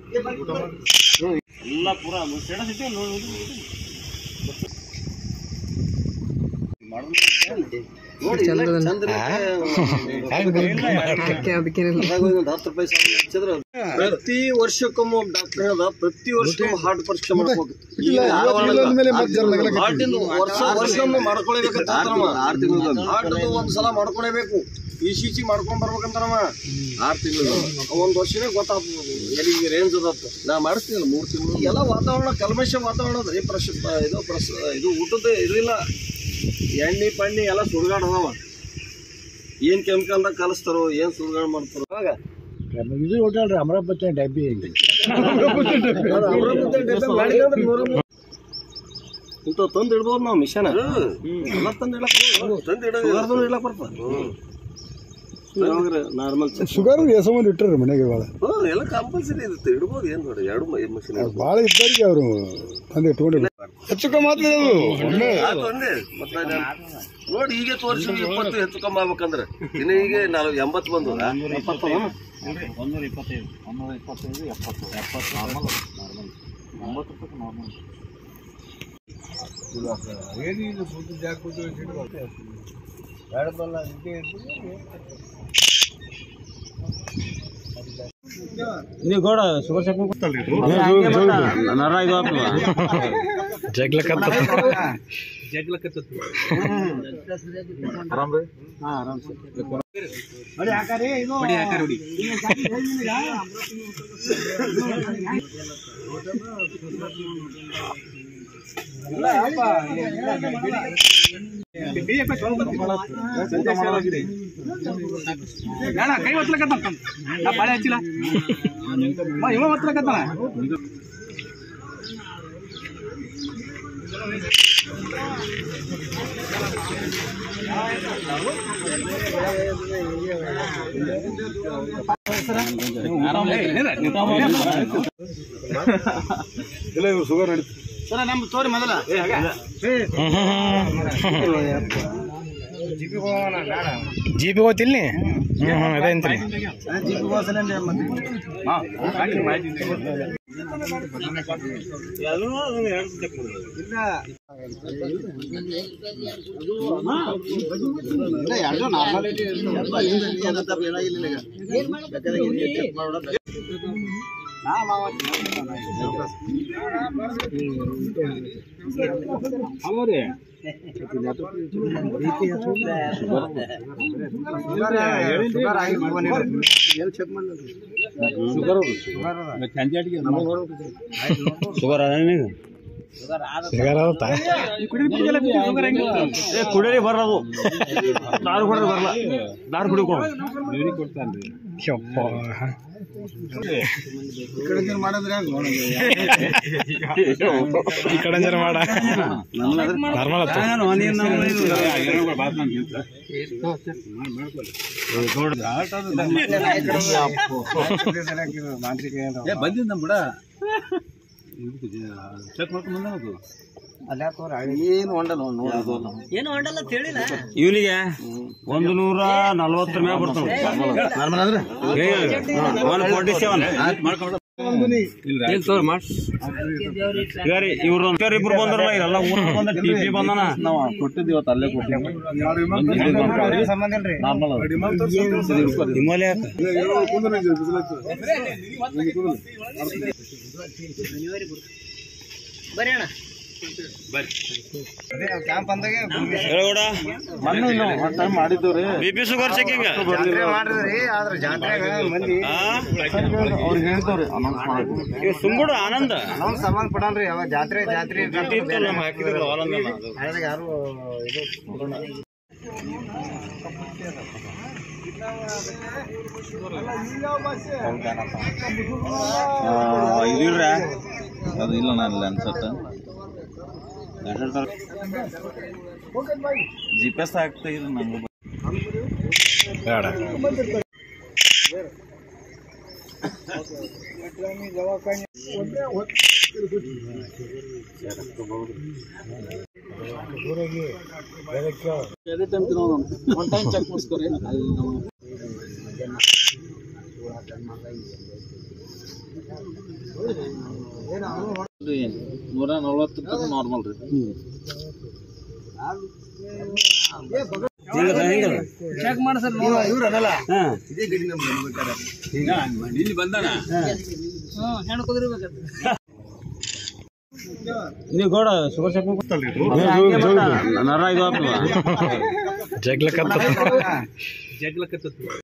ಎಲ್ಲ ಪೂರ ಸ್ಟೇಟಸ್ ಇಟ್ಟೆ ನೋಡಿ ಪ್ರತಿ ವರ್ಷಕ್ಕೊಮ್ಮೆ ಒಬ್ಬ ಡಾಕ್ಟರ್ ಹೇಳ್ದ ಪ್ರತಿ ವರ್ಷಕ್ಕೊಮ್ಮೆ ಹಾರ್ಟ್ ಪರೀಕ್ಷೆ ಮಾಡ್ಬೇಕು ಹಾರ್ಟಿಂದ ವರ್ಷ ವರ್ಷಕ್ಕೊಮ್ಮೆ ಮಾಡ್ಕೊಳ್ಬೇಕಂತ ಹಾರ್ಟ್ ಒಂದ್ ಸಲ ಮಾಡ್ಕೊಳ್ಬೇಕು ಇ ಸಿ ಸಿ ಮಾಡ್ಕೊಂಡ್ ಬರ್ಬೇಕಂತಾರವ ಆರು ತಿಂಗಳು ಒಂದ್ ವರ್ಷನೇ ಗೊತ್ತಾಗ್ತದೆ ಎಲ್ಲಿಗೆ ರೇಂಜ್ ಅದತ್ತ ನಾ ಮಾಡಿಸ್ತೀನಲ್ಲ ಮೂರ್ ತಿಂಗಳು ಎಲ್ಲ ವಾತಾವರಣ ಕಲ್ಮಶ ವಾತಾವರಣ ಅದ್ರಿ ಪ್ರಶ ಇದು ಪ್ರಸ ಇದು ಊಟದ ಇದಿಲ್ಲ ಎಣ್ಣೆ ಪಣ್ಣಿ ಎಲ್ಲ ಸುಡ್ಗಾಡದವ ಏನ್ ಕೆಮಿಕಲ್ದಾಗ ಕಲಿಸ್ತಾರೋ ಏನ್ ಸುಡ್ಗಾಡ್ ಮಾಡ್ತಾರೋ ಅವಾಗ ಇದು ಹೋಟೆಲ್ ರೀ ಅಮರಾವತಿ ಡಬ್ಬಿ ಇಂಥ ತಂದು ಇಡ್ಬೋದು ನಾವು ಮಿಷನ್ ಎಲ್ಲ ತಂದು ಇಡಕ್ ತಂದು ಇಡೋದು ಇಡಕ್ ಬರ್ತದೆ ನಾರ್ಮಲ್ ಶುಗರ್ ಎಸಮಂದ್ ಇಟ್ಟರು ಮನೆಗೆ ಭಾಳ ಎಲ್ಲ ಕಂಪಲ್ಸರಿ ಇರುತ್ತೆ ಇಡ್ಬೋದು ಏನ್ ನೋಡಿ ಎರಡು ಮಿಷನ್ ಭಾಳ ಇದ್ದವ್ರಿಗೆ ಅವರು ತಂದು ಇಟ್ಕೊಂಡಿಲ್ಲ ಹೆಚ್ಚು ಕಮ್ಮಿ ಮಾತ್ರ ಒಮ್ಮೆ ಒಂದೇ ಮತ್ತೆ ನೋಡಿ ಈಗ ತೋರಿಸಿ ಇಪ್ಪತ್ತು ಹೆಚ್ಚು ಕಮ್ಮಿ ಆಗ್ಬೇಕಂದ್ರೆ ಇನ್ನು ಈಗ ನಾವು ಎಂಬತ್ತು ಬಂದು ಒಂದೂರ ಇಪ್ಪತ್ತೈದು ಒಂದೂರ ಇಪ್ಪತ್ತೈದು ಎಪ್ಪತ್ತು ಎಪ್ಪತ್ತು ನಾರ್ಮಲ್ ನಾರ್ಮಲ್ ಒಂಬತ್ತು ರೂಪಾಯಿ ನಾರ್ಮಲ್ ನೀವು ಗೋಡ ಶುಗರ್ ಚೆಕ್ ಗೊತ್ತಲ್ರಿ ನರ ಇದು ಆರಾಮ್ ರೀ ಹಾಂ ಆರಾಮ್ ಕೈ ಒತ್ತಲಕತ್ತ ನಾ ಬಾಳೆ ಹಚ್ಚಿಲ್ಲ ಮ ಇವ ಒತ್ತಲಕತ್ತಾನ ಇಲ್ಲ ಇವ್ರು ಶುಗರ್ ನಡೀತು ಸರ ನಮ್ ತೋರಿ ಮೊದಲ ಜೀಪಿಗೆ ಹೋಗ್ತಿಲ್ಲ ಹ್ಞೂ ಹ್ಞೂ ಅದೇ ಅಂತೀನಿ ಶುಗರ್ ಅದ ಶುಗರ್ ಆಗುತ್ತಾ ಏ ಕುಡಿಯಲಿ ಬರೋದು ದಾರು ಕುಡಿದ್ರೆ ಬರಲ್ಲ ದಾರು ಕುಡಿಕೊಂಡು ಯಪ್ಪ ಈ ಕಡೆ ಜರ ಮಾಡ ನಾರ್ಮಲ್ ಆಯ್ತು ಬಂದಿದ್ದ ಬಿಡ ಚೆಕ್ ಮಾಡ್ಕೊಂಡ್ ಬಂದ ಏನು ಹೊಂಡಲ್ಲ ಇವನಿಗೆ ಒಂದು ನೂರ ನಲ್ವತ್ತರ ಮೇಲೆ ಬರ್ತಾವೆ ಒನ್ ಫೋರ್ಟಿ ಸೆವೆನ್ ಈಗ ರೀ ಇವ್ರು ಇಬ್ರು ಬಂದ್ರಲ್ಲ ಎಲ್ಲ ಊರ್ ಬಂದ ಟಿ ಪಿ ಬಂದನ ನಾವು ಕೊಟ್ಟಿದ್ದೀವಿ ಇವತ್ತು ಅಲ್ಲೇ ಕೊಟ್ಟಿದ್ದೀವಿ ನಾರ್ಮಲ್ ಹಿಮಾಲಯ ಹೇಳೋಡ ಮಾಡಿದ್ದವ್ರಿ ಬಿ ಪಿ ಶುಗರ್ ಚೆಕಿಂಗ್ ಅವ್ರಿಗೆ ಹೇಳ್ತವ್ರಿ ಅನೌನ್ಸ್ ಮಾಡಕ್ಕೆ ಇವ್ ಸುಂಬುಡು ಆನಂದ ಸಂಬಂಧ ಪಡಲ್ರಿ ಅವ ಜಾತ್ರೆ ಜಾತ್ರೆ ಇತ್ತಲ್ಲ ನಮ್ಮ ಹಾಕಿದ್ರಲ್ಲ ಹಾಲಂದಲ್ಲ ಅದು ಯಾರು ಇದು ಇದಿಲ್ರ ಅದು ಇಲ್ಲ ನಾನು ಅನ್ಸತ್ತ ಜಿ ಪಿ ಎಸ್ ಆಗ್ತಾ ಇಲ್ಲ ನಂಗೆ ಬೇಡ ಒನ್ ಟೈಮ್ ಚೆಕ್ ಮಾಡಿಸ್ಕೊರಿ ನೂರ ನಲ್ವತ್ತು ನಾರ್ಮಲ್ ರೀ ಚೆಕ್ ಮಾಡಿ ಸರ್ ಇಲ್ಲಿ ಬಂದಾನ ಹೆಣ್ಣು ಕುದುರ್ಬೇಕಂತ ನೀವು ಗೋಡ ಶುಗರ್ ಚೆಕ್ ನರ ಇದು ಆಗ್ತದ ಜಗ್ಲಕತ್ತ ಜಗ್ಲಕತ್ತ